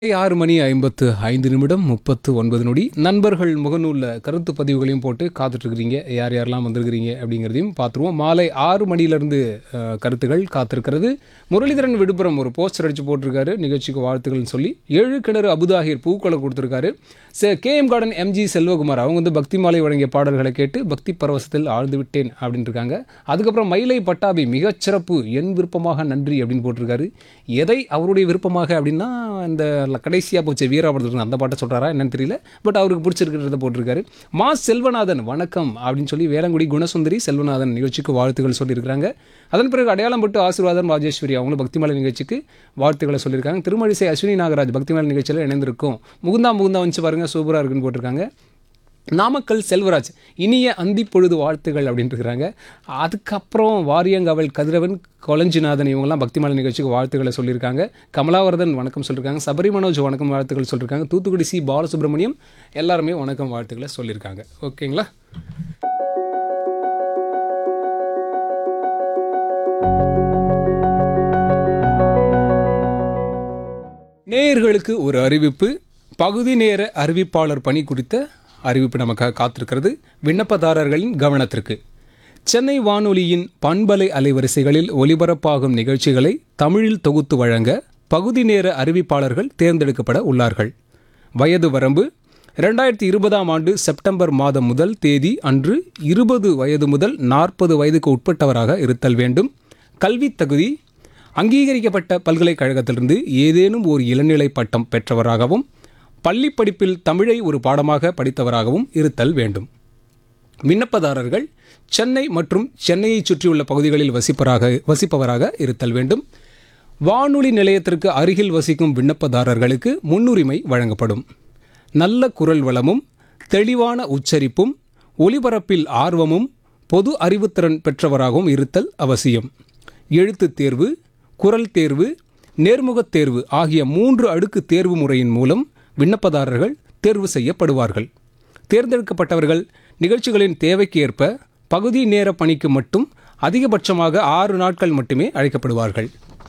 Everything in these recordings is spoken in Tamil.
ஆறு மணி ஐம்பத்து ஐந்து நிமிடம் முப்பத்து ஒன்பது நொடி நண்பர்கள் முகநூலில் கருத்து பதிவுகளையும் போட்டு காத்துட்ருக்கிறீங்க யார் யாரெல்லாம் வந்திருக்கிறீங்க அப்படிங்கிறதையும் பார்த்துருவோம் மாலை ஆறு மணியிலிருந்து அஹ், கருத்துகள் காத்திருக்கிறது முரளிதரன் விழுப்புரம் ஒரு போஸ்டர் அடித்து போட்டிருக்காரு நிகழ்ச்சிக்கு வாழ்த்துக்கள்னு சொல்லி ஏழு கிணறு அபுதாகிர் பூக்களை கொடுத்துருக்காரு சே K M garden MG Selvakumar அவங்க வந்து பக்தி மாலை வழங்கிய பாடல்களை கேட்டு பக்தி பரவசத்தில் ஆழ்ந்து விட்டேன் அப்படின்னு இருக்காங்க அதுக்கப்புறம் மயிலை பட்டாபி மிகச்சிறப்பு என் விருப்பமாக நன்றி அப்படின்னு போட்டிருக்காரு எதை அவருடைய விருப்பமாக அப்படின்னா இந்த கடைசியாக போச்சு வீராபுரத்துக்கு அந்த பாட்டை சொல்கிறாரா என்னன்னு தெரியல பட் அவருக்கு பிடிச்சிருக்கிறத போட்டிருக்காரு மா செல்வநாதன் வணக்கம் அப்படின்னு சொல்லி வேளங்குடி குணசுந்தரி செல்வநாதன் நிகழ்ச்சிக்கு வாழ்த்துக்கள் சொல்லியிருக்காங்க அதன் பிறகு அடையாளம் பட்டு ஆசீர்வாதம் ராஜேஸ்வரி அவங்களும் பக்திமலை நிகழ்ச்சிக்கு வாழ்த்துக்களை சொல்லியிருக்காங்க திருமழிசை அஸ்வினி நாகராஜ் பக்திமலை நிகழ்ச்சியில் இணைந்திருக்கும் முகுந்தா முகுந்தா வந்துச்சு பாருங்க சூப்பராக இருக்குன்னு போட்டிருக்காங்க நாமக்கல் செல்வராஜ் இனிய அந்தி பொழுது வாழ்த்துகள் அப்படின்னு இருக்கிறாங்க அதுக்கப்புறம் வாரியங்காவல் கதிரவன் கொலஞ்சிநாதன் இவங்கெல்லாம் பக்திமாலை நிகழ்ச்சிக்கு வாழ்த்துக்களை சொல்லியிருக்காங்க கமலாவர்தன் வணக்கம் சொல்லியிருக்காங்க சபரி மனோஜ் வணக்கம் வாழ்த்துக்கள் சொல்லியிருக்காங்க தூத்துக்குடி சி பாலசுப்ரமணியம் எல்லாருமே வணக்கம் வாழ்த்துக்களை சொல்லியிருக்காங்க ஓகேங்களா நேயர்களுக்கு ஒரு அறிவிப்பு பகுதி நேர அறிவிப்பாளர் பணி குறித்த அறிவிப்பு நமக்காக காத்திருக்கிறது விண்ணப்பதாரர்களின் கவனத்திற்கு சென்னை வானொலியின் பண்பலை அலைவரிசைகளில் ஒலிபரப்பாகும் நிகழ்ச்சிகளை தமிழில் தொகுத்து வழங்க பகுதி நேர அறிவிப்பாளர்கள் தேர்ந்தெடுக்கப்பட உள்ளார்கள் வயது வரம்பு ரெண்டாயிரத்தி இருபதாம் ஆண்டு செப்டம்பர் மாதம் முதல் தேதி அன்று இருபது வயது முதல் நாற்பது வயதுக்கு உட்பட்டவராக இருத்தல் வேண்டும் கல்வித் தகுதி அங்கீகரிக்கப்பட்ட பல்கலைக்கழகத்திலிருந்து ஏதேனும் ஒரு இளநிலை பட்டம் பெற்றவராகவும் பள்ளிப் படிப்பில் தமிழை ஒரு பாடமாக படித்தவராகவும் இருத்தல் வேண்டும் விண்ணப்பதாரர்கள் சென்னை மற்றும் சென்னையைச் சுற்றியுள்ள பகுதிகளில் வசிப்பராக வசிப்பவராக இருத்தல் வேண்டும் வானொலி நிலையத்திற்கு அருகில் வசிக்கும் விண்ணப்பதாரர்களுக்கு முன்னுரிமை வழங்கப்படும் நல்ல குரல் வளமும் தெளிவான உச்சரிப்பும் ஒலிபரப்பில் ஆர்வமும் பொது அறிவுத்திறன் பெற்றவராகவும் இருத்தல் அவசியம் எழுத்துத் தேர்வு குரல் தேர்வு நேர்முகத் தேர்வு ஆகிய மூன்று அடுக்கு தேர்வு முறையின் மூலம் விண்ணப்பதாரர்கள் தேர்வு செய்யப்படுவார்கள் தேர்ந்தெடுக்கப்பட்டவர்கள் நிகழ்ச்சிகளின் தேவைக்கு ஏற்ப பகுதி நேர பணிக்கு மட்டும் அதிகபட்சமாக ஆறு நாட்கள் மட்டுமே அழைக்கப்படுவார்கள்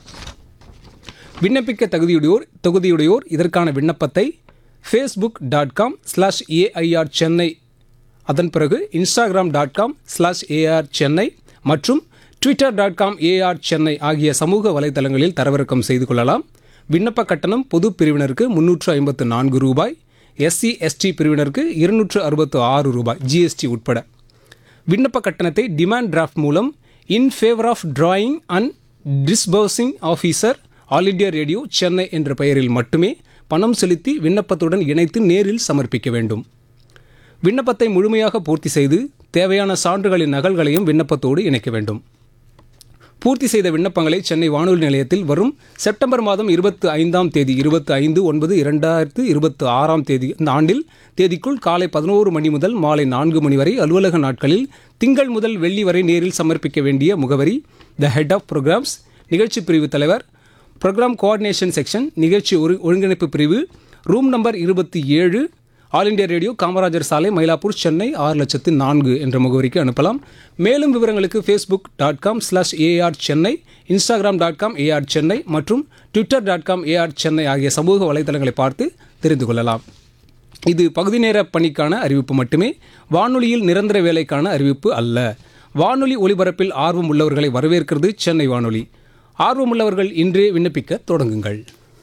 விண்ணப்பிக்க தகுதியுடையோர் தகுதியுடையோர் இதற்கான விண்ணப்பத்தை Facebook dot com slash AIR Chennai அதன் பிறகு Instagram dot com slash AR Chennai மற்றும் Twitter dot com AR Chennai ஆகிய சமூக வலைதளங்களில் தரவிறக்கம் செய்து கொள்ளலாம் விண்ணப்ப கட்டணம் பொது பிரிவினருக்கு முன்னூற்று ஐம்பத்து நான்கு ரூபாய் எஸ்சி எஸ்டி பிரிவினருக்கு இருநூற்று அறுபத்து ஆறு ரூபாய் ஜிஎஸ்டி உட்பட விண்ணப்ப கட்டணத்தை டிமாண்ட் டிராஃப்ட் மூலம் in favour of drawing and disbursing officer All India Radio Chennai என்ற பெயரில் மட்டுமே பணம் செலுத்தி விண்ணப்பத்துடன் இணைத்து நேரில் சமர்ப்பிக்க வேண்டும் விண்ணப்பத்தை முழுமையாக பூர்த்தி செய்து தேவையான சான்றுகளின் நகல்களையும் விண்ணப்பத்தோடு இணைக்க வேண்டும் பூர்த்தி செய்த விண்ணப்பங்களை சென்னை வானொலி நிலையத்தில் வரும் செப்டம்பர் மாதம் இருபத்தி ஐந்தாம் தேதி இருபத்தி ஐந்து ஒன்பது இரண்டாயிரத்து இருபத்தி ஆறாம் தேதி இந்த ஆண்டில் தேதிக்குள் காலை பதினோரு மணி முதல் மாலை நான்கு மணி வரை அலுவலக நாட்களில் திங்கள் முதல் வெள்ளி வரை நேரில் சமர்ப்பிக்க வேண்டிய முகவரி த ஹெட் ஆஃப் ப்ரோக்ராம்ஸ் நிகழ்ச்சி பிரிவு தலைவர் ப்ரோக்ராம் கோஆர்டினேஷன் செக்ஷன் நிகழ்ச்சி ஒரு ஒருங்கிணைப்பு பிரிவு ரூம் நம்பர் இருபத்தி ஏழு ஆல் இண்டியா ரேடியோ காமராஜர் சாலை மயிலாப்பூர் சென்னை ஆறு லட்சத்து நான்கு என்ற முகவரிக்கு அனுப்பலாம் மேலும் விவரங்களுக்கு Facebook dot com slash AR Chennai Instagram dot com AR Chennai மற்றும் Twitter dot com AR Chennai ஆகிய சமூக வலைதளங்களை பார்த்து தெரிந்து கொள்ளலாம் இது பகுதி நேர பணிக்கான அறிவிப்பு மட்டுமே வானொலியில் நிரந்தர வேலைக்கான அறிவிப்பு அல்ல வானொலி ஒலிபரப்பில் ஆர்வம் உள்ளவர்களை வரவேற்கிறது சென்னை வானொலி ஆர்வமுள்ளவர்கள் இன்றே விண்ணப்பிக்க தொடங்குங்கள்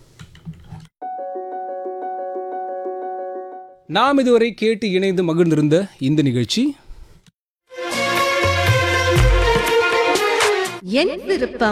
நாம் இதுவரை கேட்டு இணைந்து மகிழ்ந்திருந்த இந்த நிகழ்ச்சி என் விருப்பம்